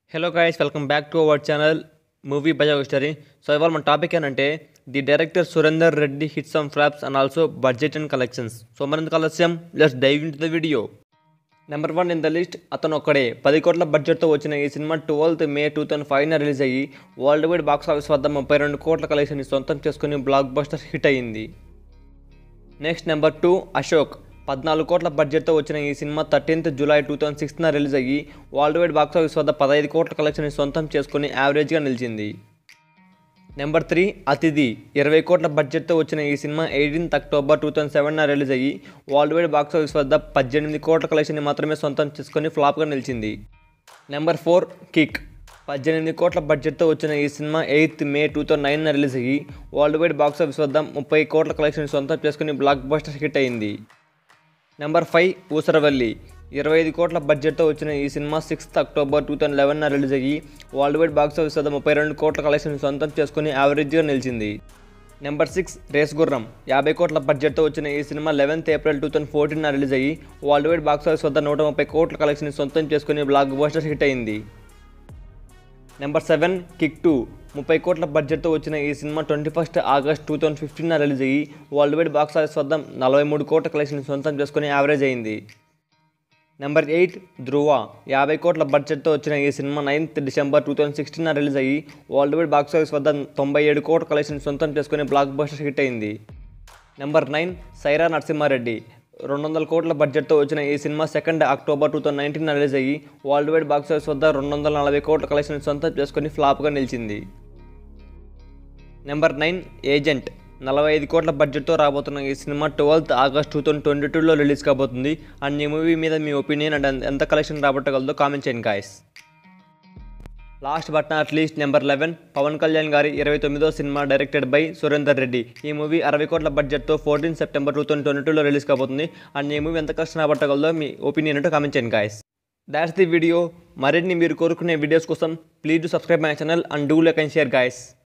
hello guys welcome back to our channel movie Bajao story so ఇవాళ మన topic ఏంటంటే the director Surender Reddy hit some flops and also budget and collections so మరింత collection let's dive into the video number one in the list Athanokkade పది కోట్ల బడ్జెట్తో వచ్చిన ఈ సినిమా ట్వెల్త్ మే టూ థౌసండ్ ఫైవ్న రిలీజ్ అయ్యి వరల్డ్ వైడ్ బాక్స్ ఆఫీస్ వద్ద ముప్పై రెండు కోట్ల కలెక్షన్ సొంతం చేసుకుని బ్లాక్ బస్టర్ హిట్ అయ్యింది నెక్స్ట్ నెంబర్ టూ అశోక్ పద్నాలుగు కోట్ల బడ్జెట్తో వచ్చిన ఈ సినిమా థర్టీన్త్ జూలై టూ థౌసండ్ సిక్స్న రిలీజ్ అయ్యి వరల్డ్ వైడ్ బాక్స్ ఆఫీస్ వద్ద పదహైదు కోట్ల కలెక్షన్ సొంతం చేసుకుని యావరేజ్గా నిలిచింది నెంబర్ త్రీ అతిథి ఇరవై కోట్ల బడ్జెట్తో వచ్చిన ఈ సినిమా ఎయిటీన్త్ అక్టోబర్ టూ థౌసండ్ సెవెన్న రిలీజ్ అయ్యి వరల్డ్ వైడ్ బాక్స్ ఆఫీస్ వద్ద పద్దెనిమిది కోట్ల కలెక్షన్ మాత్రమే సొంతం చేసుకుని ఫ్లాప్గా నిలిచింది నెంబర్ ఫోర్ కిక్ పద్దెనిమిది కోట్ల బడ్జెట్తో వచ్చిన ఈ సినిమా ఎయిత్ మే టూ థౌసండ్ నైన్న రిలీజ్ అయ్యి వరల్డ్ వైడ్ బాక్స్ ఆఫీస్ వద్ద ముప్పై కోట్ల కలెక్షన్ సొంతం చేసుకుని బ్లాక్ బస్టర్ హిట్ అయింది నెంబర్ ఫైవ్ ఊసరవల్లి ఇరవై ఐదు కోట్ల బడ్జెట్తో వచ్చిన ఈ సినిమా సిక్స్త్ అక్టోబర్ టూ థౌసండ్ లెవెన్న రిలీజ్ అయ్యి వరల్డ్ వైడ్ బాక్స్ ఆఫీస్ వద్ద ముప్పై రెండు కోట్ల కలెక్షన్ సొంతం చేసుకుని యావరేజ్గా నిలిచింది నెంబర్ సిక్స్ రేస్ గుర్రం యాభై కోట్ల బడ్జెట్తో వచ్చిన ఈ సినిమా eleventh April two thousand fourteen release అయ్యి వరల్డ్ వైడ్ బాక్స్ ఆఫీస్ వద్ద నూట ముప్పై కోట్ల కలెక్షన్ సొంతం చేసుకుని బ్లాక్ బస్టర్ హిట్ అయింది నెంబర్ సెవెన్ కిక్ టూ ముప్పై కోట్ల బడ్జెట్తో వచ్చిన ఈ సినిమా twenty first August two thousand fifteen release అయ్యి వరల్డ్ వైడ్ బాక్స్ ఆఫీస్ వద్ద నలభై మూడు కోట్ల కలెక్షన్ సొంతం చేసుకుని యావరేజ్ అయింది నెంబర్ ఎయిట్ ధ్రువ యాభై కోట్ల బడ్జెట్తో వచ్చిన ఈ cinema ninth December two thousand sixteen release అయ్యి వరల్డ్ వైడ్ బాక్స్ ఆఫీస్ వద్ద తొంభై ఏడు కోట్ల కలెక్షన్ సొంతం చేసుకుని బ్లాక్ బస్టర్ హిట్ అయింది నెంబర్ నైన్ సైరా నరసింహారెడ్డి రెండు వందల కోట్ల బడ్జెట్తో వచ్చిన ఈ cinema second October two thousand nineteen release అయ్యి వరల్డ్ వైడ్ బాక్స్ ఆఫీస్ వద్ద రెండు వందల నలభై కోట్ల కలెక్షన్ సొంతం చేసుకుని ఫ్లాప్గా నిలిచింది నెంబర్ నైన్ ఏజెంట్ నలభై ఐదు కోట్ల బడ్జెట్తో రాబోతున్న ఈ సినిమా twelfth August two thousand twenty టూలో రిలీజ్ కాబోతుంది అండ్ ఈ మూవీ మీద మీ ఒపీనియన్ అండ్ ఎంత కలెక్షన్ రాబట్టగలదో కామెంట్ చేయండి guys last but not least number eleven Pawan Kalyan గారి ఇరవై తొమ్మిదో సినిమా డైరెక్టెడ్ బై సురేందర్ రెడ్డి ఈ మూవీ అరవై కోట్ల బడ్జెట్తో fourteen September two thousand twenty టూలో రిలీజ్ కాబోతుంది అండ్ ఈ మూవీ ఎంత కష్టం రాబట్టగలదో మీ ఒపీనియన్ అంటే కామెంట్ చేయండి గాయస్ దాట్స్ ది వీడియో మరిన్ని మీరు కోరుకునే వీడియోస్ కోసం please do subscribe my channel and do like and share guys